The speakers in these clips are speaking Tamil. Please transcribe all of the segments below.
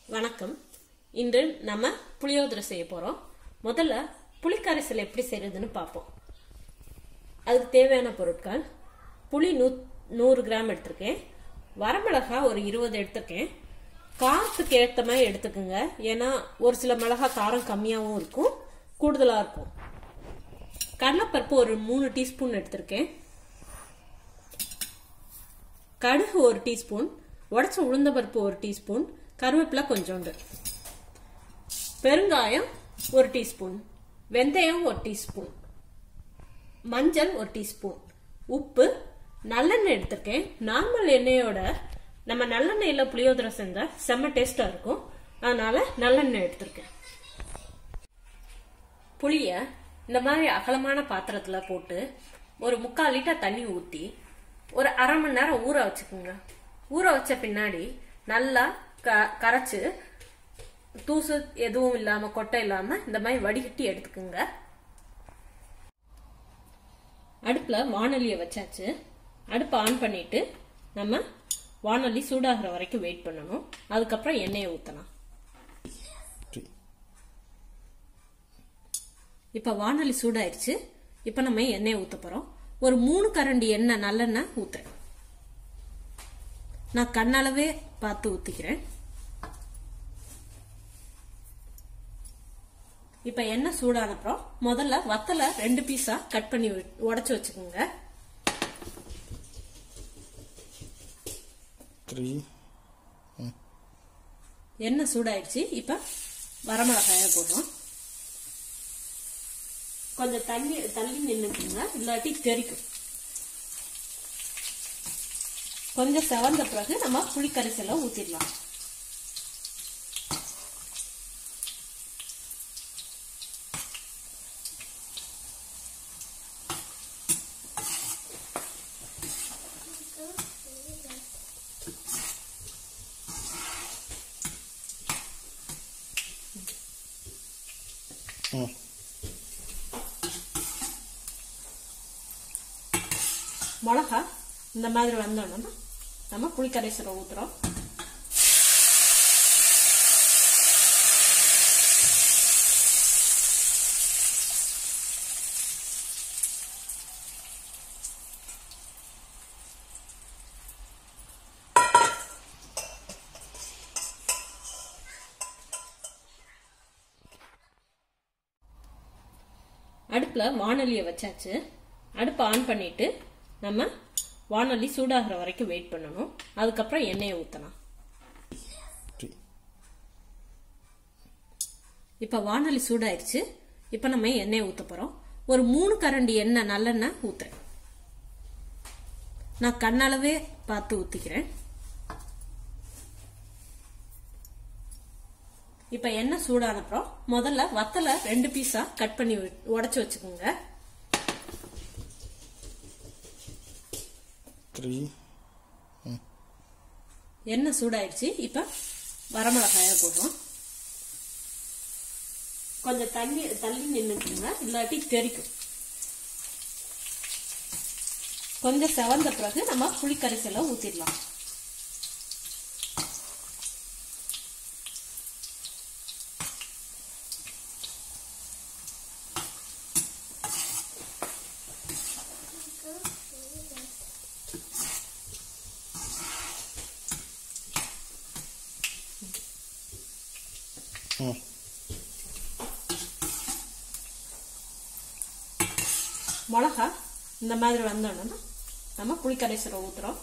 வணக்கம் இன்று நம்ம புளியோதரை செய்ய போறோம் முதல்ல புளிக்கரைசல் எப்படி செய்யறதுன்னு பார்ப்போம் அதுக்கு தேவையான பொருட்கள் புளி நூ நூறு கிராம் எடுத்திருக்கேன் வரமிளகா ஒரு இருபது எடுத்திருக்கேன் காரத்துக்கு ஏற்ற மாதிரி எடுத்துக்கோங்க ஏன்னா ஒரு சில மிளகா காரம் கம்மியாகவும் இருக்கும் கூடுதலாக இருக்கும் கடலைப்பருப்பு ஒரு மூணு டீஸ்பூன் எடுத்திருக்கேன் கடுகு ஒரு டீஸ்பூன் உடச்ச உளுந்த பருப்பு ஒரு டீஸ்பூன் கருவேப்பிலை கொஞ்சோண்டு பெருங்காயம் ஒரு டீஸ்பூன் வெந்தயம் ஒரு டீஸ்பூன் மஞ்சள் ஒரு டீஸ்பூன் உப்பு நல்லெண்ணெய் எடுத்திருக்கேன் நார்மல் எண்ணெயோட நம்ம நல்லெண்ணெயில் புளியோதரை செஞ்சா செம்ம டேஸ்டா இருக்கும் அதனால நல்லெண்ணெய் எடுத்திருக்கேன் புளிய இந்த மாதிரி அகலமான பாத்திரத்துல போட்டு ஒரு முக்கால் லிட்டர் தண்ணி ஊத்தி ஒரு அரை மணி நேரம் ஊற வச்சுக்கோங்க ஊற வச்ச பின்னாடி நல்லா க கரைச்சு தூசு எதுவும் இல்லாம கொட்டை இல்லாம இந்த மாதிரி வடிகட்டி எடுத்துக்கோங்க அடுப்புல வானொலியை வச்சாச்சு அடுப்பை ஆன் பண்ணிட்டு நம்ம வானொலி சூடாகிற வரைக்கும் வெயிட் பண்ணணும் அதுக்கப்புறம் எண்ணெயை ஊத்தலாம் இப்ப வானொலி சூடாயிருச்சு இப்ப நம்ம எண்ணெயை ஊத்த போறோம் ஒரு மூணு கரண்டி எண்ணெய் நல்லெண்ணெய் ஊத்துறேன் நான் கண்ணளவே பார்த்து ஊத்திக்கிறேன் இப்ப எண்ணெய் சூடானப்புறம் முதல்ல வத்தலை ரெண்டு பீஸா கட் பண்ணி உடைச்சு வச்சுக்கோங்க த்ரீ எண்ணெய் சூடாயிடுச்சு இப்ப வரமிளகாய போடுறோம் கொஞ்சம் தண்ணி தள்ளி நின்னுக்குங்க இல்லாட்டி தெரிக்கும் கொஞ்சம் செவந்த பிறகு நம்ம புளிக்கரைசலை ஊத்திடலாம் ம் மிளகா இந்த மாதிரி வந்தோன்னா நம்ம புளிக்கரைசலை ஊத்துறோம் அடுப்புல வானொலியை வச்சாச்சு அடுப்பை ஆன் பண்ணிட்டு நம்ம வானொலி சூடாகிற வரைக்கும் வெயிட் பண்ணணும் அதுக்கப்புறம் எண்ணெயை ஊத்தலாம் த்ரீ இப்ப வானொலி சூடாயிருச்சு இப்ப நம்ம எண்ணெயை ஊத்த போறோம் ஒரு மூணு கரண்டி எண்ணெய் நல்லெண்ணெய் ஊத்துறேன் நான் கண்ணளவே பார்த்து ஊத்திக்கிறேன் இப்ப எண்ணெய் சூடானப்புறம் முதல்ல வத்தலை ரெண்டு பீஸா கட் பண்ணி உடைச்சு வச்சுக்கோங்க த்ரீ எண்ணெய் சூடாயிடுச்சு இப்ப வரமிளகாய போடுறோம் கொஞ்சம் தண்ணி தள்ளி நின்னுக்குங்க இல்லாட்டி தெரிக்கும் கொஞ்சம் செவந்த பிறகு நம்ம புளிக்கரைசலை ஊத்திடலாம் ம் மிளகா இந்த மாதிரி வந்தோன்னா நம்ம புளிக்கரைசலை ஊத்துறோம்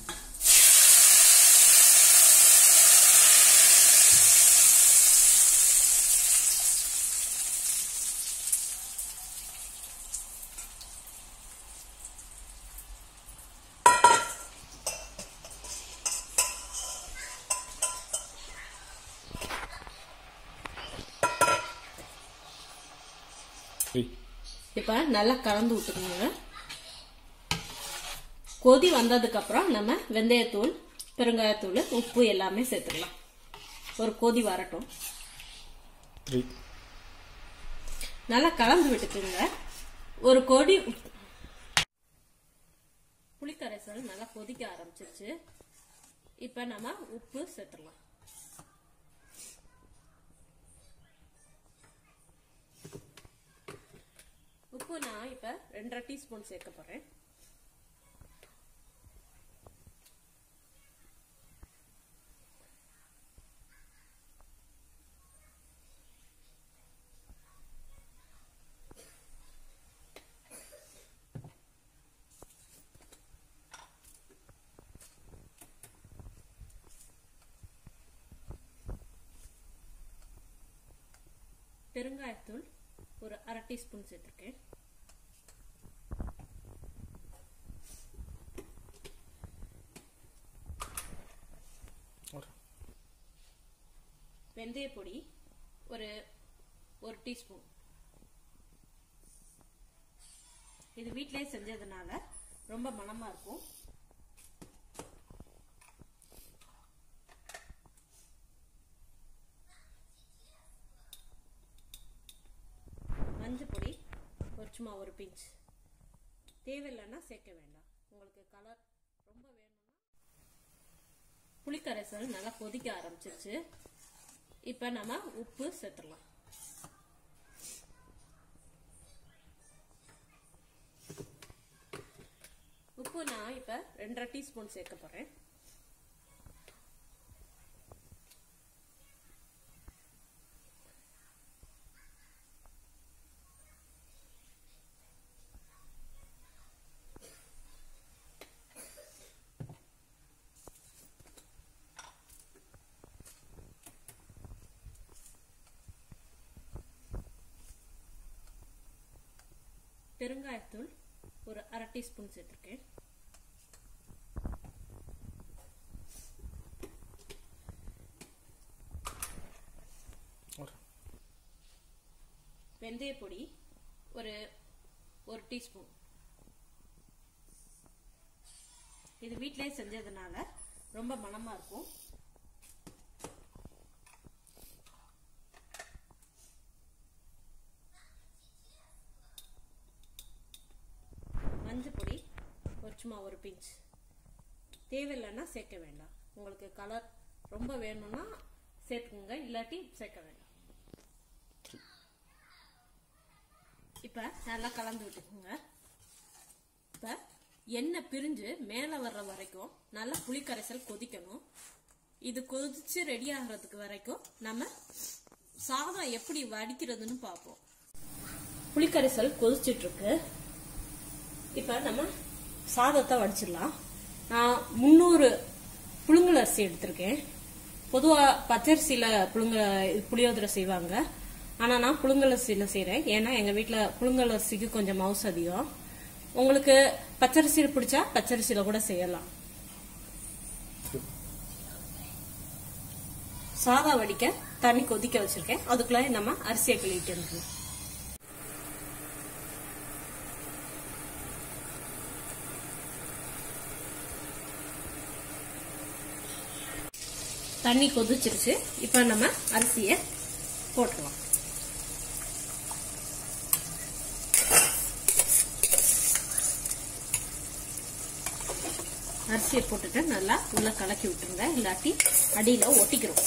த்ரீ இப்ப நல்லா கலந்து விட்டுக்கோங்க கொதி வந்ததுக்கு அப்புறம் நம்ம வெந்தயத்தூள் பெருங்காயத்தூள் உப்பு எல்லாமே சேர்த்துக்கலாம் ஒரு கொதி வரட்டும் த்ரீ நல்லா கலந்து விட்டுக்குங்க ஒரு கொடி புளிக்கரைசல் நல்லா கொதிக்க ஆரம்பிச்சிருச்சு இப்ப நம்ம உப்பு சேர்த்துடலாம் உப்பு நான் இப்ப ரெண்டரை டீஸ்பூன் சேர்க்க போறேன் பெருங்காயத்தூள் ஒரு அரை டீஸ்பூன் சேர்த்துருக்கேன் ஒரு வெந்தய பொடி ஒரு ஒரு டீஸ்பூன் இது வீட்டிலேயே செஞ்சதுனால ரொம்ப மணமா இருக்கும் மஞ்சள் பொடி ஒரு சும்மா ஒரு பிஞ்ச் தேவையில்லைன்னா சேர்க்க வேண்டாம் உங்களுக்கு கலர் ரொம்ப வேணும்னா புளிக்கரைசல் நல்லா கொதிக்க ஆரம்பிச்சிருச்சு இப்போ நம்ம உப்பு சேர்த்துடலாம் உப்பு நான் இப்போ ரெண்டரை டீஸ்பூன் சேர்க்க போகிறேன் பெருங்காயத்தூள் ஒரு அரை டீஸ்பூன் சேர்த்துருக்கேன் ஒரு வெந்தய பொடி ஒரு ஒரு டீஸ்பூன் இது வீட்டிலேயே செஞ்சதுனால ரொம்ப மணமா இருக்கும் மஞ்சள் பொடி ஒரு சும்மா ஒரு பிஞ்ச் தேவையில்லைன்னா சேர்க்க வேண்டாம் உங்களுக்கு கலர் ரொம்ப வேணும்னா சேர்த்துக்கோங்க இல்லாட்டி சேர்க்க வேண்டாம் இப்ப நல்லா கலந்து விட்டுக்கோங்க இப்ப எண்ணெய் பிரிஞ்சு மேல வர்ற வரைக்கும் நல்லா புளிக்கரைசல் கொதிக்கணும் இது கொதிச்சு ரெடி ஆகிறதுக்கு வரைக்கும் நம்ம சாதம் எப்படி வடிக்கிறதுன்னு பார்ப்போம் புளிக்கரைசல் கொதிச்சிட்டு இருக்கு இப்ப நம்ம சாதத்தை வடிச்சிடலாம் நான் முந்நூறு புழுங்கல் அரிசி எடுத்திருக்கேன் பொதுவா பச்சரிசியில புழுங்க புளியோதரை செய்வாங்க ஆனா நான் புழுங்கல் அரிசியில செய்றேன் ஏன்னா எங்க வீட்ல புழுங்கல் அரிசிக்கு கொஞ்சம் மவுஸ் அதிகம் உங்களுக்கு பச்சரிசியில் பிடிச்சா பச்சரிசியில கூட செய்யலாம் சாதா வடிக்க தண்ணி கொதிக்க வச்சிருக்கேன் அதுக்குள்ள நம்ம அரிசியை கழுவிட்டு இருக்கணும் தண்ணி கொதிச்சிருச்சு இப்ப நம்ம அரிசிய போட்டுக்கலாம் அரிசியை போட்டுட்டு நல்லா உள்ள கலக்கி விட்டுருங்க இல்லாட்டி அடியில ஒட்டிக்கிறோம்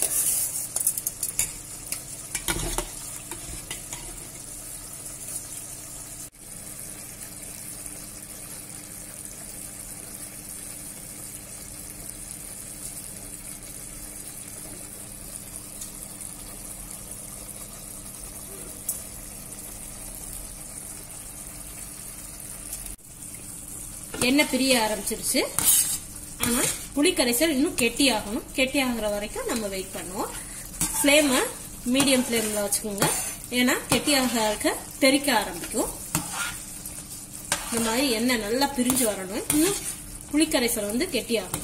எண்ணெய் பிரிய ஆரம்பிச்சிருச்சு ஆனா புளிக்கரைசல் இன்னும் கெட்டி ஆகணும் கெட்டி ஆகுற வரைக்கும் நம்ம வெயிட் பண்ணுவோம் ஃப்ளேமை மீடியம் ஃப்ளேம்ல வச்சுக்கோங்க ஏன்னா கெட்டி ஆக ஆக தெறிக்க ஆரம்பிக்கும் இந்த மாதிரி எண்ணெய் நல்லா பிரிஞ்சு வரணும் இன்னும் புளிக்கரைசல் வந்து கெட்டி ஆகணும்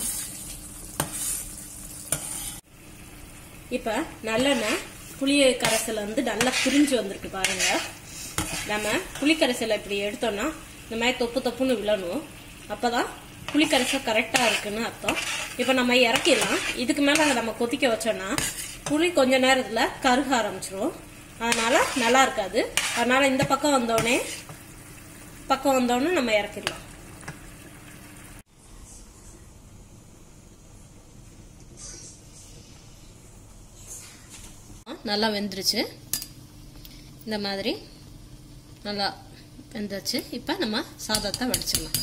இப்ப நல்லெண்ணெய் புளிய கரைசல் வந்து நல்லா பிரிஞ்சு வந்திருக்கு பாருங்க நம்ம புளிக்கரைசலை இப்படி எடுத்தோம்னா இந்த மாதிரி தொப்பு தொப்புன்னு விழணும் அப்பதான் புளிக்கரைசல் கரெக்டா இருக்குன்னு அர்த்தம் இப்ப நம்ம இறக்கிடலாம் இதுக்கு மேல நம்ம கொதிக்க வச்சோம்னா புளி கொஞ்ச நேரத்துல கருக ஆரம்பிச்சிரும் அதனால நல்லா இருக்காது அதனால இந்த பக்கம் வந்தோடனே பக்கம் வந்தோடனே நம்ம இறக்கிடலாம் நல்லா வெந்துருச்சு இந்த மாதிரி நல்லா வெந்தாச்சு இப்போ நம்ம சாதத்தை வடிச்சிடலாம்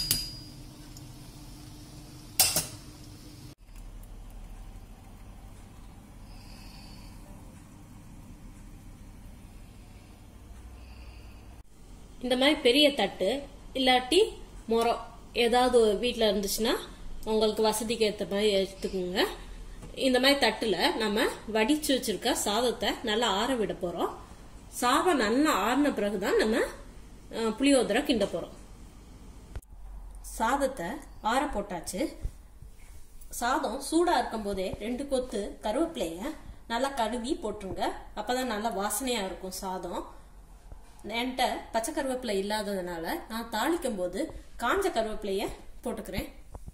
இந்த மாதிரி பெரிய தட்டு இல்லாட்டி முறம் ஏதாவது வீட்டில் இருந்துச்சுன்னா உங்களுக்கு வசதிக்கு ஏற்ற மாதிரி எடுத்துக்கோங்க இந்த மாதிரி தட்டில் நம்ம வடிச்சு வச்சிருக்க சாதத்தை நல்லா ஆற விட போகிறோம் சாதம் நல்லா ஆறின பிறகு தான் நம்ம அஹ், புளியோதரை கிண்ட போகிறோம் சாதத்தை ஆற போட்டாச்சு சாதம் சூடாக இருக்கும் போதே ரெண்டு கொத்து கருவேப்பிலைய நல்லா கழுவி போட்டுருங்க அப்பதான் நல்லா வாசனையாக இருக்கும் சாதம் என்கிட்ட பச்சை கருவேப்பிலை இல்லாததுனால நான் தாளிக்கும் போது காஞ்ச கருவேப்பிலைய போட்டுக்கிறேன்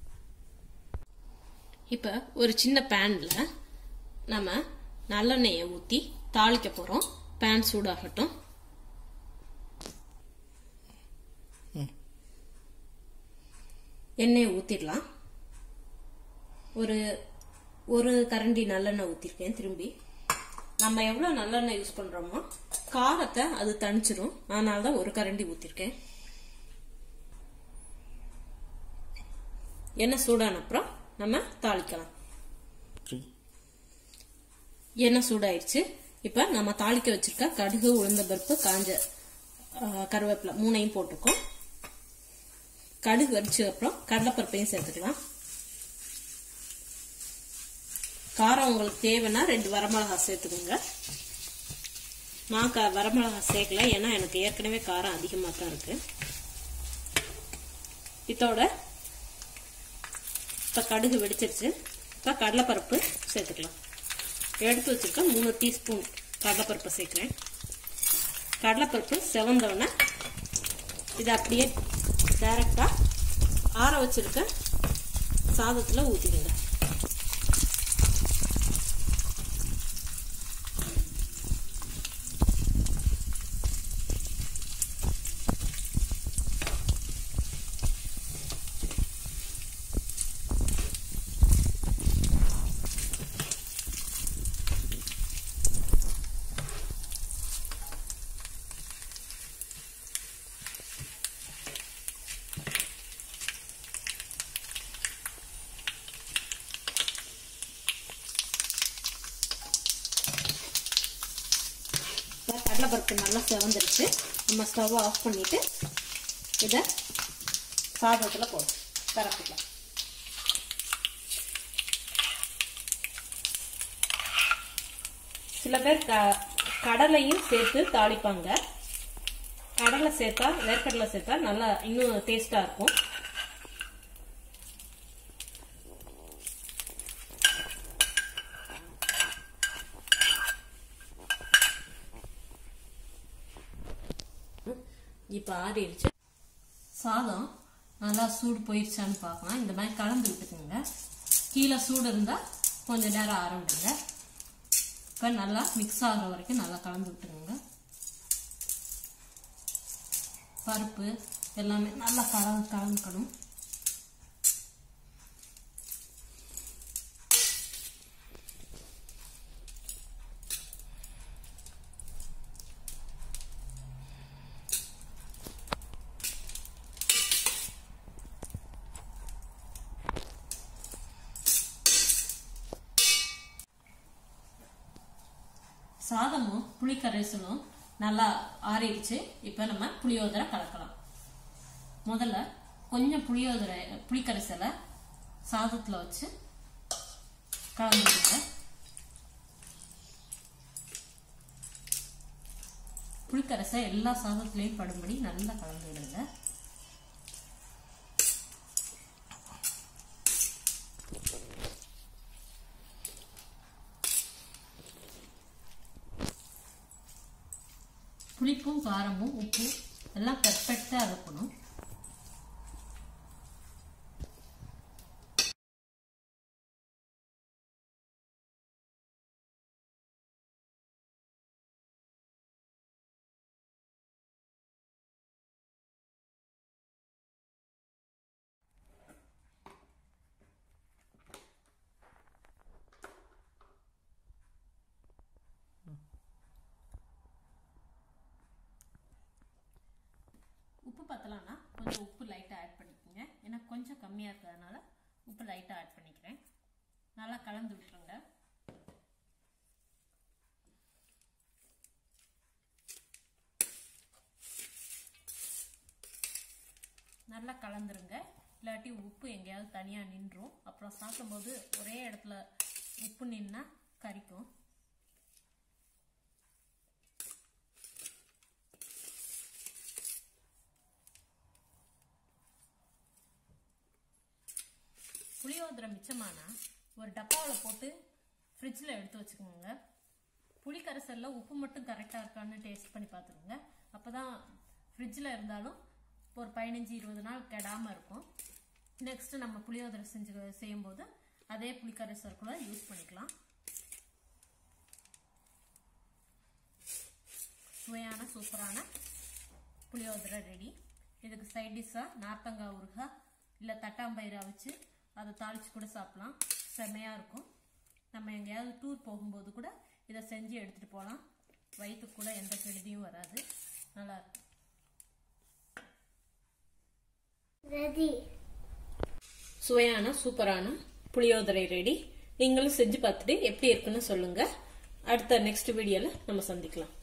இப்போ ஒரு சின்ன பேனில் நம்ம நல்லெண்ணெயை ஊற்றி தாளிக்க போகிறோம் பேன் சூடாகட்டும் எண்ணெயை ஊற்றிடலாம் ஒரு ஒரு கரண்டி நல்லெண்ணெய் ஊற்றிருக்கேன் திரும்பி நம்ம எவ்வளோ நல்லெண்ணெய் யூஸ் பண்ணுறோமோ காரத்தை அது தணிச்சிரும் அதனால தான் ஒரு கரண்டி ஊற்றிருக்கேன் எண்ணெய் சூடான அப்புறம் நம்ம தாளிக்கலாம் த்ரீ எண்ணெய் சூடாயிருச்சு இப்போ நம்ம தாளிக்க வச்சிருக்க கடுகு உளுந்த பருப்பு காஞ்ச ஆ, கருவேப்பிலை மூணையும் போட்டுக்கோம் கடுகு வடிச்ச அப்புறம் கடலைப்பருப்பையும் சேர்த்துக்கலாம் காரம் உங்களுக்கு தேவைன்னா ரெண்டு வரமிளகா சேர்த்துக்கோங்க நான் க வரமிளகா சேர்க்கல ஏன்னா எனக்கு ஏற்கனவே காரம் அதிகமாக தான் இருக்கு இதோட இப்போ கடுகு வெடிச்சிருச்சு இப்போ கடலைப்பருப்பு சேர்த்துக்கலாம் எடுத்து வச்சிருக்க மூணு டீஸ்பூன் கடலைப்பருப்பு சேர்க்குறேன் கடலைப்பருப்பு செவந்தோடனே இதை அப்படியே டைரெக்டாக ஆற வச்சிருக்க சாதத்தில் ஊற்றிடுங்க இப்போ கடலைப்பருப்பு நல்லா செவந்துருச்சு நம்ம ஸ்டவ் ஆஃப் பண்ணிட்டு இதை சாதத்தில் போடும் பரப்பிக்கலாம் சில பேர் க கடலையும் சேர்த்து தாளிப்பாங்க கடலை சேர்த்தா வேர்க்கடலை சேர்த்தா நல்லா இன்னும் டேஸ்டா இருக்கும் இப்போ ஆறிடுச்சு சாதம் நல்லா சூடு போயிடுச்சான்னு பார்க்கலாம் இந்த மாதிரி கலந்து விட்டுக்குங்க கீழே சூடு இருந்தால் கொஞ்சம் நேரம் ஆற விடுங்க இப்போ நல்லா மிக்ஸ் ஆகிற வரைக்கும் நல்லா கலந்து விட்டுக்குங்க பருப்பு எல்லாமே நல்லா கலந்து கலந்துக்கணும் சாதமும் புளிக்கரைசலும் நல்லா ஆறிடுச்சு இப்போ நம்ம புளியோதரை கலக்கலாம் முதல்ல கொஞ்சம் புளியோதரை புளிக்கரைசலை சாதத்தில் வச்சு கலந்துருங்க புளிக்கரைசை எல்லா சாதத்துலேயும் படும்படி நல்லா கலந்து விடுங்க புளிப்பும் காரமும் உப்பும் எல்லாம் பெர்ஃபெக்டாக இருக்கணும் வதக்கலாம்னா கொஞ்சம் உப்பு லைட்டாக ஆட் பண்ணிக்கோங்க ஏன்னா கொஞ்சம் கம்மியாக இருக்கிறதுனால உப்பு லைட்டாக ஆட் பண்ணிக்கிறேன் நல்லா கலந்து விட்டுருங்க நல்லா கலந்துருங்க இல்லாட்டி உப்பு எங்கேயாவது தனியாக நின்றும் அப்புறம் சாப்பிடும்போது ஒரே இடத்துல உப்பு நின்னா கரிக்கும் புளியோதரை மிச்சமானா ஒரு டப்பாவில் போட்டு ஃப்ரிட்ஜில் எடுத்து வச்சுக்கோங்க புளி கரைசலில் உப்பு மட்டும் கரெக்டாக இருக்கான்னு டேஸ்ட் பண்ணி பார்த்துக்கோங்க அப்போ தான் ஃப்ரிட்ஜில் இருந்தாலும் ஒரு பதினஞ்சு இருபது நாள் கெடாமல் இருக்கும் நெக்ஸ்ட் நம்ம புளியோதரை செஞ்சு செய்யும்போது அதே புளி கரைசல் கூட யூஸ் பண்ணிக்கலாம் சுவையான சூப்பரான புளியோதரை ரெடி இதுக்கு சைட் டிஷ்ஷாக நார்த்தங்காய் ஊறுகாய் இல்லை தட்டாம்பயிரை வச்சு அதை தாளித்து கூட சாப்பிடலாம் செம்மையாக இருக்கும் நம்ம எங்கேயாவது டூர் போகும்போது கூட இதை செஞ்சு எடுத்துகிட்டு போகலாம் வயிற்றுக்கு கூட எந்த கெடுதியும் வராது நல்லாயிருக்கும் ரெடி சுவையான சூப்பரான புளியோதரை ரெடி நீங்களும் செஞ்சு பார்த்துட்டு எப்படி இருக்குன்னு சொல்லுங்க அடுத்த நெக்ஸ்ட் வீடியோல நம்ம சந்திக்கலாம்